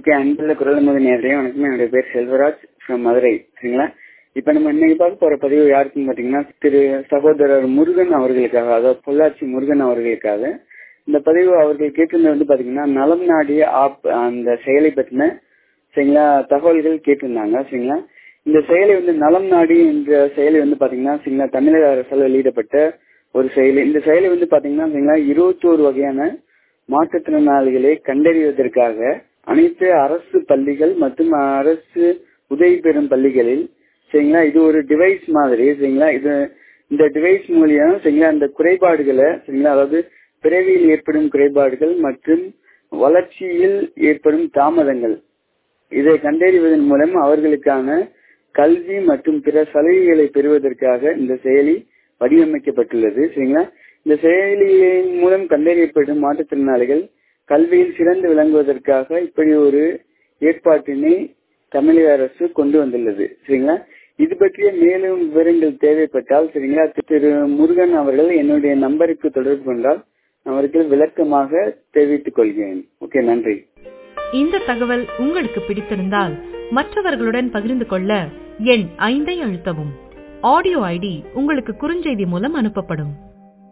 okay அன்புள்ள குரல் முதல் நேரடியே வணக்கம் என்னுடைய பேர் செல்வராஜ் ஃப்ரம் மதுரை சரிங்களா இப்ப நம்ம இன்னைக்கு பார்க்க போற பதிவு யாருக்குன்னு பாத்தீங்கன்னா திரு சகோதரர் முருகன் அவர்களுக்காக அதாவது பொள்ளாச்சி முருகன் அவர்களுக்காக இந்த பதிவு அவர்கள் கேட்டிருந்தது வந்து பாத்தீங்கன்னா நலம் நாடி ஆப் அந்த செயலை பத்தின சரிங்களா தகவல்கள் கேட்டிருந்தாங்க சரிங்களா இந்த செயலை வந்து நலம் நாடி என்ற செயலை வந்து பாத்தீங்கன்னா சரிங்களா தமிழக அரசால் வெளியிடப்பட்ட ஒரு செயலி இந்த செயலை வந்து பாத்தீங்கன்னா சரிங்களா இருபத்தோரு வகையான மாற்றுத்திறனாளிகளை கண்டறிவதற்காக அனைத்து அரசு பள்ளிகள் மற்றும் அரசு உதவி பெறும் பள்ளிகளில் சரிங்களா இது ஒரு டிவைஸ் மாதிரி சரிங்களா இது இந்த டிவைஸ் மூலியம் சரிங்களா இந்த குறைபாடுகளை சரிங்களா அதாவது பிறவியில் ஏற்படும் குறைபாடுகள் மற்றும் வளர்ச்சியில் ஏற்படும் தாமதங்கள் இதை கண்டறிவதன் மூலம் அவர்களுக்கான கல்வி மற்றும் பிற சலுகைகளை பெறுவதற்காக இந்த செயலி வடிவமைக்கப்பட்டுள்ளது சரிங்களா இந்த செயலியின் மூலம் கண்டறியப்படும் மாற்றுத்திறனாளிகள் கல்வியில் சிறந்து விளங்குவதற்காக இப்படி ஒரு ஏற்பாட்டினை தமிழக அரசு கொண்டு வந்துள்ளது சரிங்களா இது பற்றிய மேலும் விவரங்கள் தேவைப்பட்டால் சரிங்களா திரு முருகன் அவர்கள் என்னுடைய நம்பருக்கு தொடர்பு கொண்டால் அவருக்கு விளக்கமாக தெரிவித்துக் கொள்கிறேன் ஓகே நன்றி இந்த தகவல் உங்களுக்கு பிடித்திருந்தால் மற்றவர்களுடன் பகிர்ந்து கொள்ள எண் ஐந்தை அழுத்தவும் ஆடியோ ஐடி உங்களுக்கு குறுஞ்செய்தி மூலம் அனுப்பப்படும்